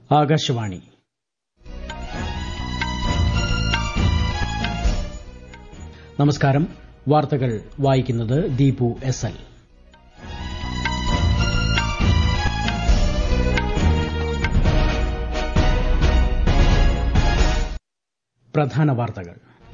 ആകാശവാണി നമസ്കാരം വാർത്തകൾ വായിക്കുന്നത് ദീപു എസ് എൽ പ്രധാന വാർത്തകൾ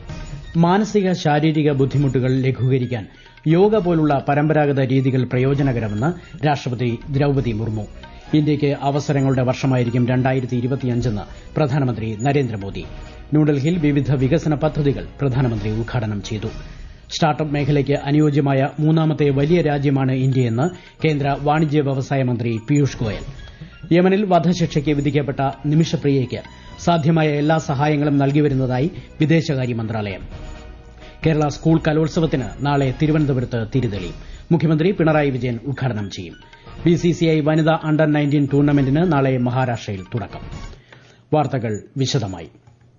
മാനസിക ശാരീരിക ബുദ്ധിമുട്ടുകൾ ലഘൂകരിക്കാൻ യോഗ പോലുള്ള പരമ്പരാഗത രീതികൾ പ്രയോജനകരമെന്ന് രാഷ്ട്രപതി ദ്രൌപതി മുർമു ഇന്ത്യയ്ക്ക് അവസരങ്ങളുടെ വർഷമായിരിക്കും എന്ന് പ്രധാനമന്ത്രി നരേന്ദ്രമോദി ന്യൂഡൽഹിയിൽ വിവിധ വികസന പദ്ധതികൾ പ്രധാനമന്ത്രി ഉദ്ഘാടനം ചെയ്തു സ്റ്റാർട്ടപ്പ് മേഖലയ്ക്ക് അനുയോജ്യമായ മൂന്നാമത്തെ വലിയ രാജ്യമാണ് ഇന്ത്യയെന്ന് കേന്ദ്ര വാണിജ്യ വ്യവസായ മന്ത്രി പീയൂഷ് ഗോയൽ യമനിൽ വധശിക്ഷയ്ക്ക് വിധിക്കപ്പെട്ട നിമിഷപ്രിയയ്ക്ക് സാധ്യമായ എല്ലാ സഹായങ്ങളും നൽകിവരുന്നതായി വിദേശകാര്യ മന്ത്രാലയം കേരള സ്കൂൾ കലോത്സവത്തിന് നാളെ തിരുവനന്തപുരത്ത് തിരിതെളി മുഖ്യമന്ത്രി പിണറായി വിജയൻ ഉദ്ഘാടനം ചെയ്യും ബിസിസിഐ വനിതാ അണ്ടർ നയൻറ്റീൻ ടൂർണമെന്റിന് നാളെ മഹാരാഷ്ട്രയിൽ തുടക്കം വാർത്തകൾ വിശദമായി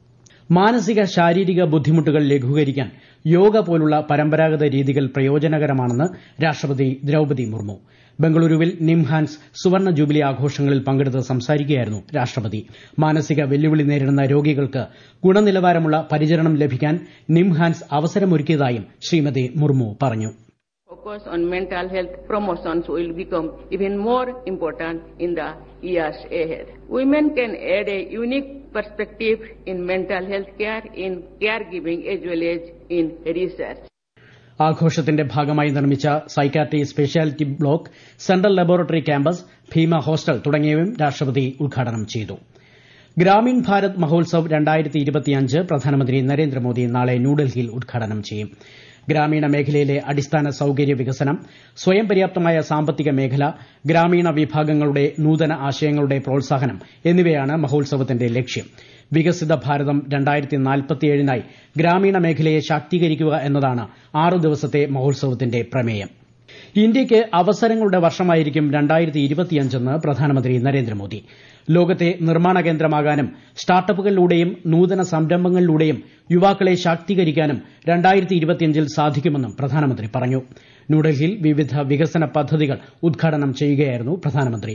മാനസിക ശാരീരിക ബുദ്ധിമുട്ടുകൾ ലഘൂകരിക്കാൻ യോഗ പോലുള്ള പരമ്പരാഗത രീതികൾ പ്രയോജനകരമാണെന്ന് രാഷ്ട്രപതി ദ്രൌപതി മുർമു ബംഗളൂരുവിൽ നിംഹാൻസ് സുവർണ ജൂബിലി ആഘോഷങ്ങളിൽ പങ്കെടുത്ത് സംസാരിക്കുകയായിരുന്നു രാഷ്ട്രപതി മാനസിക വെല്ലുവിളി നേരിടുന്ന രോഗികൾക്ക് ഗുണനിലവാരമുള്ള പരിചരണം ലഭിക്കാൻ നിംഹാൻസ് അവസരമൊരുക്കിയതായും ശ്രീമതി മുർമു പറഞ്ഞു focus on mental health promotions will become even more important in the years ahead. Women can add a unique perspective in mental health care, in caregiving as well as in research. ആഘോഷത്തിന്റെ ഭാഗമായി നിർമ്മിച്ച psychiatry speciality block central laboratory campus ഭീമ hostel തുടങ്ങിയവയും രാഷ്ട്രപതി ഉദ്ഘാടനം ചെയ്തു ഗ്രാമീൺ ഭാരത് മഹോത്സവ് പ്രധാനമന്ത്രി നരേന്ദ്രമോദി നാളെ ന്യൂഡൽഹിയിൽ ഉദ്ഘാടനം ചെയ്യും ഗ്രാമീണ മേഖലയിലെ അടിസ്ഥാന സൌകര്യ വികസനം സ്വയം പര്യാപ്തമായ സാമ്പത്തിക മേഖല ഗ്രാമീണ വിഭാഗങ്ങളുടെ നൂതന ആശയങ്ങളുടെ പ്രോത്സാഹനം എന്നിവയാണ് മഹോത്സവത്തിന്റെ ലക്ഷ്യം വികസിത ഭാരതം നായി ഗ്രാമീണ മേഖലയെ ശാക്തീകരിക്കുക എന്നതാണ് ആറ് ദിവസത്തെ മഹോത്സവത്തിന്റെ പ്രമേയം ഇന്ത്യയ്ക്ക് അവസരങ്ങളുടെ വർഷമായിരിക്കും എന്ന് പ്രധാനമന്ത്രി നരേന്ദ്രമോദി ലോകത്തെ നിർമ്മാണ കേന്ദ്രമാകാനും സ്റ്റാർട്ടപ്പുകളിലൂടെയും നൂതന സംരംഭങ്ങളിലൂടെയും യുവാക്കളെ ശാക്തീകരിക്കാനും ൽ സാധിക്കുമെന്നും പ്രധാനമന്ത്രി പറഞ്ഞു ന്യൂഡൽഹിയിൽ വിവിധ വികസന പദ്ധതികൾ ഉദ്ഘാടനം ചെയ്യുകയായിരുന്നു പ്രധാനമന്ത്രി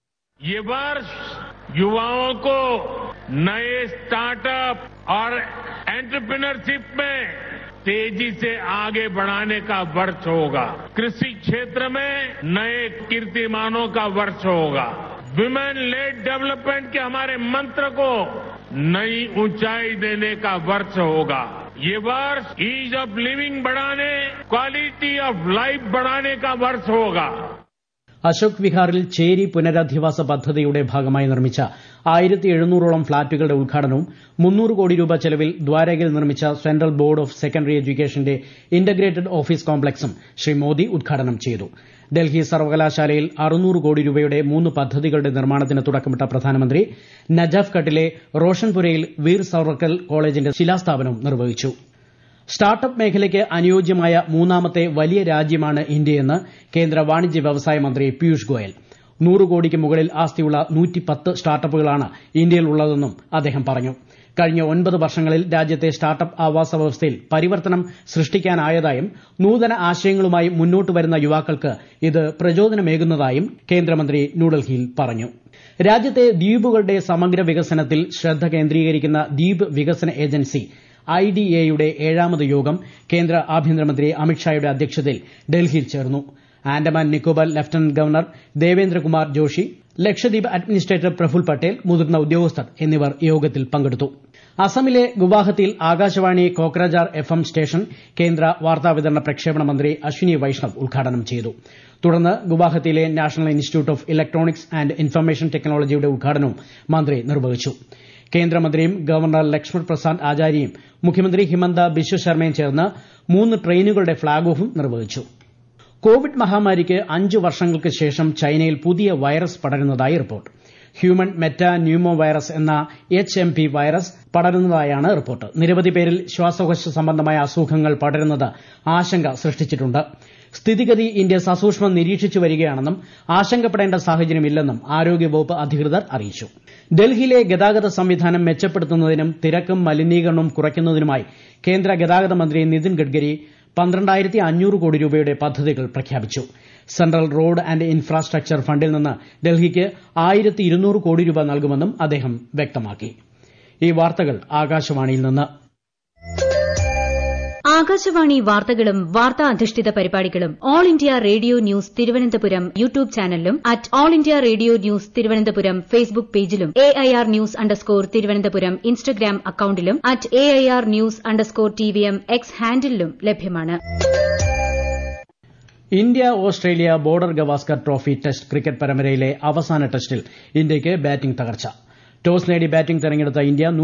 ये वर्ष युवाओं को नए स्टार्टअप और एंटरप्रेन्योरशिप में तेजी से आगे बढ़ाने का वर्ष होगा कृषि क्षेत्र में नए कीर्तिमानों का वर्ष होगा विमेन लेड डेवलपमेंट के हमारे मंत्र को नई ऊंचाई देने का वर्ष होगा ये वर्ष ईज ऑफ लिविंग बढ़ाने क्वालिटी ऑफ लाइफ बढ़ाने का वर्ष होगा അശോക് വിഹാറിൽ ചേരി പുനരധിവാസ പദ്ധതിയുടെ ഭാഗമായി നിർമ്മിച്ച ആയിരത്തി എഴുന്നൂറോളം ഫ്ളാറ്റുകളുടെ ഉദ്ഘാടനവും മുന്നൂറ് കോടി രൂപ ചെലവിൽ ദ്വാരകയിൽ നിർമ്മിച്ച സെൻട്രൽ ബോർഡ് ഓഫ് സെക്കൻഡറി എഡ്യൂക്കേഷന്റെ ഇന്റഗ്രേറ്റഡ് ഓഫീസ് കോംപ്ലക്സും ശ്രീ മോദി ഉദ്ഘാടനം ചെയ്തു ഡൽഹി സർവകലാശാലയിൽ അറുന്നൂറ് കോടി രൂപയുടെ മൂന്ന് പദ്ധതികളുടെ നിർമ്മാണത്തിന് തുടക്കമിട്ട പ്രധാനമന്ത്രി നജാഫ് ഘട്ടിലെ റോഷൻപുരയിൽ വീർ സവർക്കർ കോളേജിന്റെ ശിലാസ്ഥാപനവും നിർവഹിച്ചു സ്റ്റാർട്ടപ്പ് മേഖലയ്ക്ക് അനുയോജ്യമായ മൂന്നാമത്തെ വലിയ രാജ്യമാണ് ഇന്ത്യയെന്ന് കേന്ദ്ര വാണിജ്യ വ്യവസായ മന്ത്രി പീയൂഷ് ഗോയൽ നൂറ് കോടിക്ക് മുകളിൽ ആസ്തിയുള്ള സ്റ്റാർട്ടപ്പുകളാണ് ഇന്ത്യയിലുള്ളതെന്നും അദ്ദേഹം പറഞ്ഞു കഴിഞ്ഞ ഒൻപത് വർഷങ്ങളിൽ രാജ്യത്തെ സ്റ്റാർട്ടപ്പ് ആവാസ വ്യവസ്ഥയിൽ പരിവർത്തനം സൃഷ്ടിക്കാനായതായും നൂതന ആശയങ്ങളുമായി മുന്നോട്ട് വരുന്ന യുവാക്കൾക്ക് ഇത് പ്രചോദനമേകുന്നതായും കേന്ദ്രമന്ത്രി ന്യൂഡൽഹിയിൽ പറഞ്ഞു രാജ്യത്തെ ദ്വീപുകളുടെ സമഗ്ര വികസനത്തിൽ ശ്രദ്ധ കേന്ദ്രീകരിക്കുന്ന ദ്വീപ് വികസന ഏജൻസി ഐഡിഎയുടെ ഏഴാമത് യോഗം കേന്ദ്ര ആഭ്യന്തരമന്ത്രി അമിത്ഷായുടെ അധ്യക്ഷതയിൽ ഡൽഹിയിൽ ചേർന്നു Andaman Nicobar lieutenant governor Devendrakumar Joshi Lakshadweep administrator Praful Patel മുതിർന്ന ഉദ്യോഗസ്ഥർ എന്നിവർ യോഗത്തിൽ പങ്കെടുത്തു അസമിലെ ഗുവാഹത്തിയിൽ Akashvani Kokrajhar F M station കേന്ദ്ര വാർത്താവിതരണ പ്രക്ഷേപണ മന്ത്രി അശ്വിനി വൈഷ്ണവ് ഉദ്ഘാടനം ചെയ്തു തുടർന്ന് ഗുവാഹത്തിയിലെ national institute of electronics and information ടെക്നോളജിയുടെ ഉദ്ഘാടനവും മന്ത്രി നിർവഹിച്ചു കേന്ദ്രമന്ത്രിയും ഗവർണർ ലക്ഷ്മൺ പ്രസാദ് ആചാര്യയും മുഖ്യമന്ത്രി ഹിമന്ത ബിശ്വ ശർമ്മയും ചേർന്ന് മൂന്ന് ട്രെയിനുകളുടെ ഫ്ളാഗ് ഓഫും നിർവഹിച്ചു കോവിഡ് മഹാമാരിക്ക് അഞ്ച് വർഷങ്ങൾക്ക് ശേഷം ചൈനയിൽ പുതിയ വൈറസ് പടരുന്നതായി report human metapneumovirus എന്ന എച്ച് എം പി വൈറസ് പടരുന്നതായാണ് റിപ്പോർട്ട് നിരവധി പേരിൽ ശ്വാസകോശ സംബന്ധമായ അസുഖങ്ങൾ പടരുന്നത് ആശങ്ക സൃഷ്ടിച്ചിട്ടുണ്ട് സ്ഥിതിഗതി ഇന്ത്യ സസൂക്ഷ്മം നിരീക്ഷിച്ചു വരികയാണെന്നും ആശങ്കപ്പെടേണ്ട സാഹചര്യമില്ലെന്നും ആരോഗ്യവകുപ്പ് അധികൃതർ അറിയിച്ചു ഡൽഹിയിലെ ഗതാഗത സംവിധാനം മെച്ചപ്പെടുത്തുന്നതിനും തിരക്കും മലിനീകരണവും കുറയ്ക്കുന്നതിനുമായി കേന്ദ്ര ഗതാഗത മന്ത്രി നിതിൻ ഗഡ്കരി പന്ത്രണ്ടായിരത്തി അഞ്ഞൂറ് കോടി രൂപയുടെ പദ്ധതികൾ പ്രഖ്യാപിച്ചു സെൻട്രൽ റോഡ് ആന്റ് ഇൻഫ്രാസ്ട്രക്ചർ ഫണ്ടിൽ നിന്ന് ഡൽഹിക്ക് ആയിരത്തി ഇരുന്നൂറ് കോടി രൂപ നൽകുമെന്നും അദ്ദേഹം വ്യക്തമാക്കി ഈ വാർത്തകൾ ആകാശവാണിയിൽ നിന്ന് ആകാശവാണി വാർത്തകളും വാർത്താ അധിഷ്ഠിത പരിപാടികളും All India Radio news Thiruvananthapuram YouTube ചാനലിലും at All India Radio news Thiruvananthapuram Facebook പേജിലും A I R news underscore Thiruvananthapuram Instagram അക്കൌണ്ടിലും at A I R news underscore T V M X ഹാൻഡിലും ലഭ്യമാണ് India Australia border Gavaskar trophy test cricket പരമ്പരയിലെ അവസാന ടെസ്റ്റിൽ ഇന്ത്യയ്ക്ക് batting തകർച്ച ടോസ് നേടി ബാറ്റിംഗ് തെരഞ്ഞെടുത്ത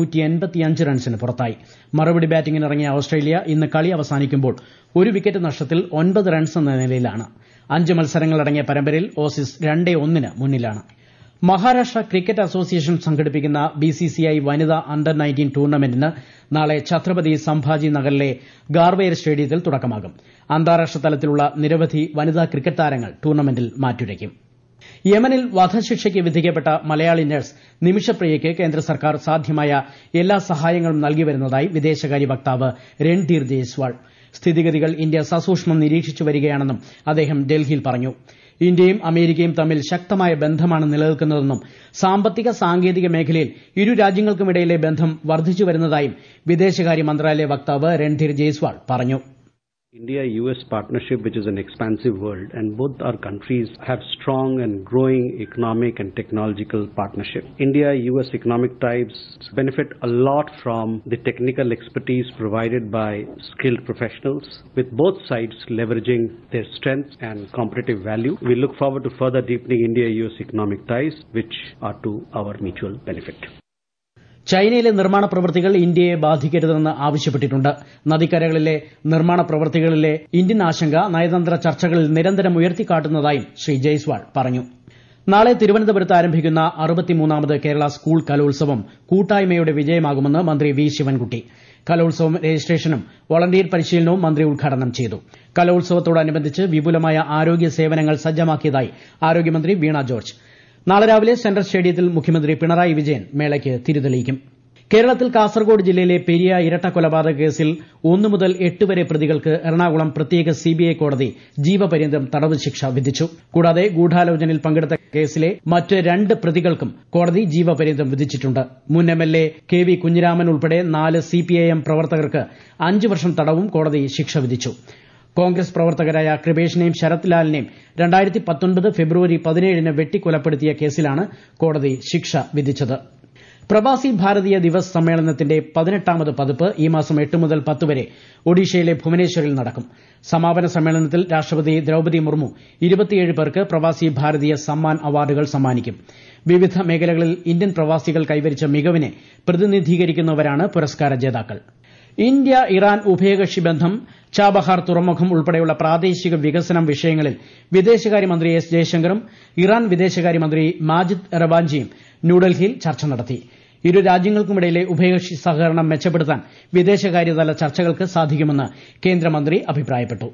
ഇന്ത്യ റൺസിന് പുറത്തായി മറുപടി ബാറ്റിംഗിനിറങ്ങിയ ഓസ്ട്രേലിയ ഇന്ന് കളി അവസാനിക്കുമ്പോൾ ഒരു വിക്കറ്റ് നഷ്ടത്തിൽ ഒൻപത് റൺസ് എന്ന നിലയിലാണ് അഞ്ച് മത്സരങ്ങളടങ്ങിയ പരമ്പരയിൽ ഓസീസ് രണ്ടേ ഒന്നിന് മുന്നിലാണ് മഹാരാഷ്ട്ര ക്രിക്കറ്റ് അസോസിയേഷൻ സംഘടിപ്പിക്കുന്ന ബിസിസിഐ വനിതാ അണ്ടർ നയൻറ്റീൻ ടൂർണമെന്റിന് നാളെ ഛത്രപതി സംഭാജി നഗറിലെ ഗാർവേർ സ്റ്റേഡിയത്തിൽ തുടക്കമാകും അന്താരാഷ്ട്ര തലത്തിലുള്ള നിരവധി വനിതാ ക്രിക്കറ്റ് താരങ്ങൾ ടൂർണമെന്റിൽ മാറ്റുരയ്ക്കും യമനിൽ വധശിക്ഷയ്ക്ക് വിധിക്കപ്പെട്ട മലയാളി നഴ്സ് നിമിഷപ്രിയയ്ക്ക് കേന്ദ്ര സർക്കാർ സാധ്യമായ എല്ലാ സഹായങ്ങളും നൽകി വരുന്നതായി വിദേശകാര്യ വക്താവ് രൺധീർ ജയ്സ്വാൾ സ്ഥിതിഗതികൾ ഇന്ത്യ സസൂക്ഷ്മം നിരീക്ഷിച്ചു വരികയാണെന്നും അദ്ദേഹം ഡൽഹിയിൽ പറഞ്ഞു ഇന്ത്യയും അമേരിക്കയും തമ്മിൽ ശക്തമായ ബന്ധമാണ് നിലനിൽക്കുന്നതെന്നും സാമ്പത്തിക സാങ്കേതിക മേഖലയിൽ ഇരു രാജ്യങ്ങൾക്കുമിടയിലെ ബന്ധം വർദ്ധിച്ചു വരുന്നതായും വിദേശകാര്യ മന്ത്രാലയ വക്താവ് രൺധീർ ജയ്സ്വാൾ പറഞ്ഞു India-US partnership, which is an expansive world, and both our countries have strong and growing economic and technological partnership. India-US economic ties benefit a lot from the technical expertise provided by skilled professionals, with both sides leveraging their strengths and competitive value. We look forward to further deepening India-US economic ties, which are to our mutual benefit. ചൈനയിലെ നിർമ്മാണ പ്രവൃത്തികൾ ഇന്ത്യയെ ബാധിക്കരുതെന്ന് ആവശ്യപ്പെട്ടിട്ടുണ്ട് നദിക്കരകളിലെ നിർമ്മാണ പ്രവൃത്തികളിലെ Indian ആശങ്ക നയതന്ത്ര ചർച്ചകളിൽ നിരന്തരം ഉയർത്തിക്കാട്ടുന്നതായും ശ്രീ ജയ്സ്വാൾ പറഞ്ഞു നാളെ തിരുവനന്തപുരത്ത് ആരംഭിക്കുന്ന അറുപത്തിമൂന്നാമത് കേരള സ്കൂൾ കലോത്സവം കൂട്ടായ്മയുടെ വിജയമാകുമെന്ന് മന്ത്രി വി ശിവൻകുട്ടി കലോത്സവം രജിസ്ട്രേഷനും വളണ്ടിയർ പരിശീലനവും മന്ത്രി ഉദ്ഘാടനം ചെയ്തു കലോത്സവത്തോടനുബന്ധിച്ച് വിപുലമായ ആരോഗ്യ സേവനങ്ങൾ സജ്ജമാക്കിയതായി ആരോഗ്യമന്ത്രി വീണ ജോർജ് നാളെ രാവിലെ സെൻട്രൽ സ്റ്റേഡിയത്തിൽ മുഖ്യമന്ത്രി പിണറായി വിജയൻ മേളയ്ക്ക് തിരിതെളിയിക്കും കേരളത്തിൽ കാസർഗോഡ് ജില്ലയിലെ പെരിയ ഇരട്ട കൊലപാതക കേസിൽ ഒന്നു മുതൽ എട്ട് വരെ പ്രതികൾക്ക് എറണാകുളം പ്രത്യേക സിബിഐ കോടതി ജീവപര്യന്തം തടവ് ശിക്ഷ വിധിച്ചു കൂടാതെ ഗൂഢാലോചനയിൽ പങ്കെടുത്ത കേസിലെ മറ്റ് രണ്ട് പ്രതികൾക്കും കോടതി ജീവപര്യന്തം വിധിച്ചിട്ടുണ്ട് മുൻ എംഎൽഎ കെ വി കുഞ്ഞിരാമൻ ഉൾപ്പെടെ നാല് സിപിഐഎം പ്രവർത്തകർക്ക് അഞ്ച് വർഷം തടവും കോടതി ശിക്ഷ വിധിച്ചു കോൺഗ്രസ് പ്രവർത്തകരായ കൃപേഷിനെയും ശരത് ലാലിനെയും രണ്ടായിരത്തി പത്തൊൻപത് ഫെബ്രുവരി പതിനേഴിന് വെട്ടിക്കൊലപ്പെടുത്തിയ കേസിലാണ് കോടതി ശിക്ഷ വിധിച്ചത് പ്രവാസി ഭാരതീയ ദിവസ് സമ്മേളനത്തിന്റെ പതിനെട്ടാമത് പതിപ്പ് ഈ മാസം എട്ട് മുതൽ പത്ത് വരെ ഒഡീഷയിലെ ഭുവനേശ്വറിൽ നടക്കും സമാപന സമ്മേളനത്തിൽ രാഷ്ട്രപതി ദ്രൌപതി മുർമു ഇരുപത്തിയേഴ് പേർക്ക് പ്രവാസി ഭാരതീയ സമ്മാൻ അവാർഡുകൾ സമ്മാനിക്കും വിവിധ മേഖലകളിൽ ഇന്ത്യൻ പ്രവാസികൾ കൈവരിച്ച മികവിനെ പ്രതിനിധീകരിക്കുന്നവരാണ് പുരസ്കാര ജേതാക്കൾ ഇന്ത്യ ഇറാൻ ഉഭയകക്ഷി ബന്ധം ചാബഹാർ തുറമുഖം ഉൾപ്പെടെയുള്ള പ്രാദേശിക വികസനം വിഷയങ്ങളിൽ വിദേശകാര്യമന്ത്രി എസ് ജയശങ്കറും ഇറാൻ വിദേശകാര്യമന്ത്രി മാജിദ് റവാഞ്ചിയും ന്യൂഡൽഹിയിൽ ചർച്ച നടത്തി ഇരു രാജ്യങ്ങൾക്കുമിടയിലെ ഉഭയകക്ഷി സഹകരണം മെച്ചപ്പെടുത്താൻ വിദേശകാര്യതല ചർച്ചകൾക്ക് സാധിക്കുമെന്ന് കേന്ദ്രമന്ത്രി അഭിപ്രായപ്പെട്ടു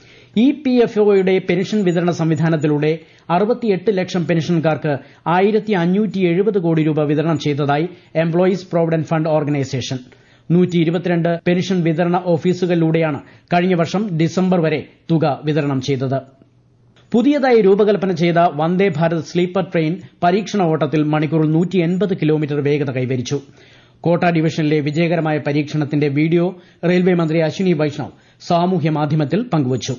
ഇ പി എഫ് ഒയുടെ പെൻഷൻ വിതരണ സംവിധാനത്തിലൂടെ അറുപത്തിയെട്ട് ലക്ഷം പെൻഷൻകാർക്ക് ആയിരത്തി അഞ്ഞൂറ്റി എഴുപത് കോടി രൂപ വിതരണം ചെയ്തതായി എംപ്ലോയീസ് പ്രോവിഡന്റ് ഫണ്ട് ഓർഗനൈസേഷൻ നൂറ്റി ഇരുപത്തിരണ്ട് പെൻഷൻ വിതരണ ഓഫീസുകളിലൂടെയാണ് കഴിഞ്ഞ വർഷം ഡിസംബർ വരെ തുക വിതരണം ചെയ്തത് പുതിയതായി രൂപകൽപ്പന ചെയ്ത വന്ദേ ഭാരത് സ്ലീപ്പർ ട്രെയിൻ പരീക്ഷണ ഓട്ടത്തിൽ മണിക്കൂറിൽ നൂറ്റി എൺപത് കിലോമീറ്റർ വേഗത കൈവരിച്ചു കോട്ട ഡിവിഷനിലെ വിജയകരമായ പരീക്ഷണത്തിന്റെ വീഡിയോ റെയിൽവേ മന്ത്രി അശ്വിനി വൈഷ്ണവ് സാമൂഹ്യ മാധ്യമത്തിൽ പങ്കുവച്ചു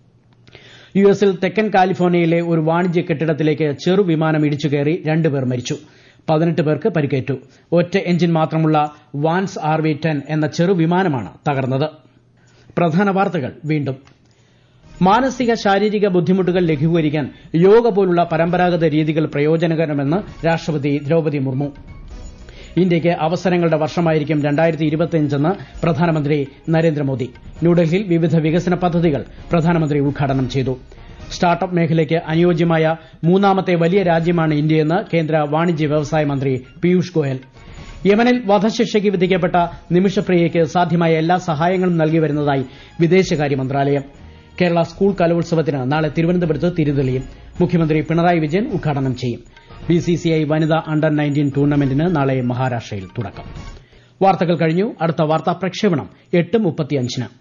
യു എസിൽ തെക്കൻ കാലിഫോർണിയയിലെ ഒരു വാണിജ്യ കെട്ടിടത്തിലേക്ക് ചെറുവിമാനം ഇടിച്ചുകയറി രണ്ടുപേർ മരിച്ചു പതിനെട്ട് പേർക്ക് പരിക്കേറ്റു ഒറ്റ എഞ്ചിൻ മാത്രമുള്ള വാൻസ് ആർ വി ടെൻ എന്ന ചെറുവിമാനമാണ് തകർന്നത് പ്രധാന വാർത്തകൾ വീണ്ടും മാനസിക ശാരീരിക ബുദ്ധിമുട്ടുകൾ ലഘൂകരിക്കാൻ യോഗ പോലുള്ള പരമ്പരാഗത രീതികൾ പ്രയോജനകരമെന്ന് രാഷ്ട്രപതി ദ്രൌപതി മുർമു ഇന്ത്യയ്ക്ക് അവസരങ്ങളുടെ വർഷമായിരിക്കും രണ്ടായിരത്തി ഇരുപത്തിയഞ്ചെന്ന് പ്രധാനമന്ത്രി നരേന്ദ്രമോദി ന്യൂഡൽഹിയിൽ വിവിധ വികസന പദ്ധതികൾ പ്രധാനമന്ത്രി ഉദ്ഘാടനം ചെയ്തു സ്റ്റാർട്ടപ്പ് മേഖലയ്ക്ക് അനുയോജ്യമായ മൂന്നാമത്തെ വലിയ രാജ്യമാണ് ഇന്ത്യയെന്ന് കേന്ദ്ര വാണിജ്യ വ്യവസായ മന്ത്രി പീയൂഷ് ഗോയൽ യമനിൽ വധശിക്ഷയ്ക്ക് വിധിക്കപ്പെട്ട നിമിഷപ്രിയയ്ക്ക് സാധ്യമായ എല്ലാ സഹായങ്ങളും നൽകി വരുന്നതായി വിദേശകാര്യ മന്ത്രാലയം കേരള സ്കൂൾ കലോത്സവത്തിന് നാളെ തിരുവനന്തപുരത്ത് തിരിതെളിയും മുഖ്യമന്ത്രി പിണറായി വിജയൻ ഉദ്ഘാടനം ചെയ്യും ബിസിസിഐ വനിതാ അണ്ടർ നയൻറ്റീൻ ടൂർണമെന്റിന് നാളെ മഹാരാഷ്ട്രയിൽ തുടക്കം വാർത്തകൾ കഴിഞ്ഞു അടുത്ത വാർത്താ പ്രക്ഷേപണം എട്ട് മുപ്പത്തിയഞ്ചിന്